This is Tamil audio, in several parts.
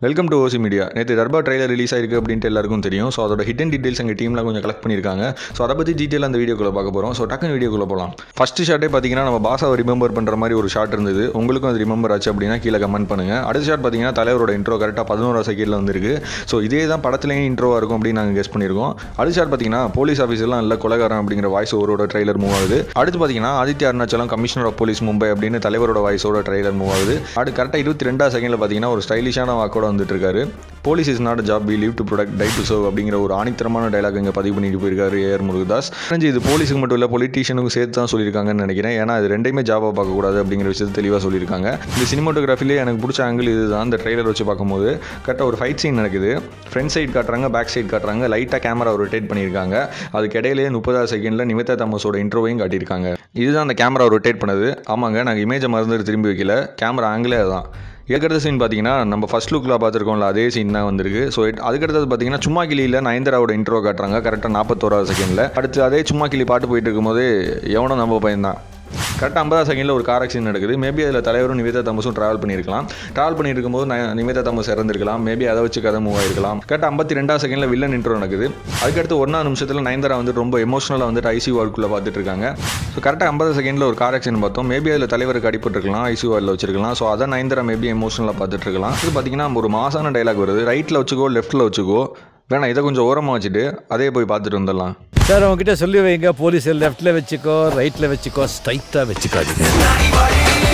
வெல்கம் டு ஓசி மீடியா நேற்று தர்பார் ட்ரைலர் ரிலீஸ் ஆயிருக்கு அப்படின்ட்டு எல்லாருக்கும் தெரியும் ஸோ அதோட ஹிடன் டீடைல்ஸ் எங்கள் டீம்லாம் கொஞ்சம் கலெக்ட் பண்ணியிருக்காங்க ஸோ அதை பற்றி டீட்டெயில் அந்த வீடியோக்குள்ள பார்க்க போகிறோம் ஸோ டக்குன்னு வீடியோக்குள்ள போகலாம் ஃபர்ஸ்ட் ஷாட்டே பார்த்தீங்கன்னா நம்ம பாஸாவை ரிமெம்பர் பண்ணுற மாதிரி ஒரு ஷாட் இருந்தது உங்களுக்கும் அது ரிமெம்பர் ஆச்சு அப்படின்னா கீழே கமெண்ட் பண்ணுங்கள் அடுத்த ஷாட் பார்த்தீங்கன்னா தலைவரோட இன்ட்ரோ கரெக்டாக பதினோரா செகண்டில் வந்திருக்கு ஸோ இதே தான் படத்துலேயும் இன்ட்ரோவாக இருக்கும் அப்படின்னு நாங்கள் கெஸ் பண்ணியிருக்கோம் அடுத்த ஷாட் பார்த்தீங்கன்னா போலீஸ் ஆஃபீஸர்லாம் இல்லை கொலகாரன் அப்படிங்கிற வாய்ஸ் ஓவரோட ட்ரைலர் மூவ் ஆகுது அடுத்து பார்த்தீங்கன்னா Aditya Arunachalam commissioner of police Mumbai அப்படின்னு தலைவரோட வாய்ஸோட ட்ரைலர் மூவ் ஆகுது அடுத்து கரெக்டாக இருபத்தி ரெண்டாவது செகண்டில் பார்த்தீங்கன்னா ஒரு ஸ்டைலிஷான வாக்கோட வந்துட்டு இருக்காரு police is not job we live to protect die to serve அப்படிங்கிற ஒரு ஆணித்தரமான டைலாக் இங்கே பதிவு பண்ணிட்டு போயிருக்காரு ஏஆர் முருகதாஸ் தெரிஞ்சு இது போலீஸுக்கு மட்டும் இல்லை பொலிட்டீஷியனுக்கும் சேர்த்து தான் சொல்லியிருக்காங்கன்னு நினைக்கிறேன் ஏன்னா இது ரெண்டையுமே ஜாபாக பார்க்கக்கூடாது அப்படிங்கிற விஷயத்தை தெளிவாக சொல்லியிருக்காங்க இந்த சினிமாட்டோகிராஃபிலே எனக்கு பிடிச்ச ஆங்கிள் இதுதான் இந்த ட்ரெய்லர் வச்சு பார்க்கும்போது கரெக்டாக ஒரு ஃபைட் சீன் நடக்குது ஃப்ரண்ட் சைடு காட்டுறாங்க பேக் சைடு காட்டுறாங்க லைட்டாக கேமரா ரொட்டேட் பண்ணியிருக்காங்க அதுக்கு இடையிலேயே முப்பதாவது செகண்டில் நிமிதா தாமஸோட இன்ட்ரோவையும் காட்டியிருக்காங்க இதுதான் அந்த கேமரா ரொட்டேட் பண்ணது ஆமாங்க நாங்கள் இமேஜை மறந்துட்டு திரும்பி வைக்கல கேமரா ஆங்கிளே அதுதான் இதுக்கடுத்த சீன் பார்த்தீங்கன்னா நம்ம ஃபர்ஸ்ட் லுக்கில் பார்த்துருக்கோம்ல அதே சீன் தான் வந்திருக்கு ஸோ அதுக்கடுத்தது பார்த்தீங்கன்னா சும்மா கிளியில் நயன்தராவோட இன்ட்ரோ காட்டுறாங்க கரெக்டாக நாற்பத்தோராவது செகண்டில் அடுத்து அதே சும்மா கிளி பாட்டு போயிட்டு இருக்கும்போது எவனோ நம்ம பையன் தான் கரெக்டாக ஐம்பதாவது செகண்டில் ஒரு கார் ஆக்சிடென்ட் நடக்குது மேபி அதில் தலைவரும் நிவேதா தமஸும் ட்ராவல் பண்ணியிருக்கலாம் ட்ராவல் பண்ணிட்டு இருக்கும்போது ந- நிவேதா தமஸ் இறந்திருக்கலாம் மேபி அதை வச்சு கதை மூவ் ஆயிருக்கலாம் கரெக்டாக ஐம்பத்தி ரெண்டாவது செகண்டில் வில்லன் இன்ட்ரோ நடக்குது அதுக்கடுத்து ஒன்றாம் நிமிஷத்தில் நயன்தாரா வந்து ரொம்ப எமோஷனலாக வந்துட்டு ஐசி வார்டுக்குள்ளே பார்த்துட்டு இருக்காங்க ஸோ கரெக்டாக ஐம்பது செகண்டில் ஒரு கார் ஆக்சிடென்ட் பார்த்தோம் மேபி அதில் தலைவருக்கு அடிபட்டிருக்கலாம் ஐசி வார்டில் வச்சிருக்கலாம் ஸோ அதை நயன்தாரா மேபி எமோஷனலாக பார்த்துட்டு இருக்கலாம் இது பார்த்தீங்கன்னா ஒரு மாசான டைலாக் வருது ரைட்டில் வச்சுக்கோ லெஃப்ட்டில் வச்சுக்கோ வேணாம் இதை கொஞ்சம் ஓரமாக வச்சுட்டு அதே போய் பார்த்துட்டு வந்துடலாம் சார் அவங்ககிட்ட சொல்லி வைங்க போலீஸ் லெஃப்ட்ல வச்சுக்கோ ரைட்ல வச்சுக்கோ ஸ்ட்ரைட்டா வச்சுக்காதீங்க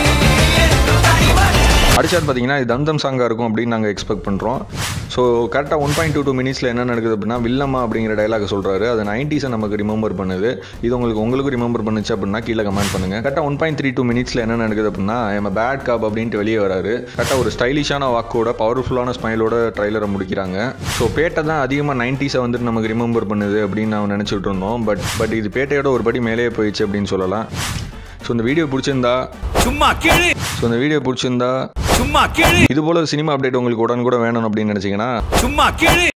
அடிச்சாட் பார்த்தீங்கன்னா இது தம்தம் சாங்காக இருக்கும் அப்படின்னு நாங்கள் எக்ஸ்பெக்ட் பண்ணுறோம் ஸோ கரெக்டாக ஒன் பாயிண்ட் டூ டூ மினிட்ஸில் என்ன நடக்குது அப்படின்னா வில்லம்மா அப்படிங்கிற டைலாக் சொல்கிறாரு அது நைன்டிஸை நமக்கு ரிமெம்பர் பண்ணுது இது உங்களுக்கு உங்களுக்கு ரிமெம்பர் பண்ணுச்சு அப்படின்னா கீழே கமெண்ட் பண்ணுங்கள் கரெக்டாக ஒன் பாயிண்ட் த்ரீ டூ மினிட்ஸில் என்ன நடக்குது அப்படின்னா எம் பேட் காப் அப்படின்ட்டு வெளியே வராரு கரெக்டாக ஒரு ஸ்டைலிஷான வாக்கோட பவர்ஃபுல்லான ஸ்மைலோட ட்ரைலரை முடிக்கிறாங்க ஸோ பேட்டை தான் அதிகமாக நைன்டிஸை வந்துட்டு நமக்கு ரிமெம்பர் பண்ணுது அப்படின்னு நான் நினச்சிட்டு இருந்தோம் பட் பட் இது பேட்டையோட ஒரு படி மேலேயே போயிடுச்சு அப்படின்னு சொல்லலாம் ஸோ இந்த வீடியோ பிடிச்சிருந்தா சும்மா கீழே ஸோ இந்த வீடியோ பிடிச்சிருந்தா சும்மா கீழே இது போல சினிமா அப்டேட் உங்களுக்கு உடனே கூட வேணும் அப்படின்னு நினச்சிங்கன்னா சும்மா கீழே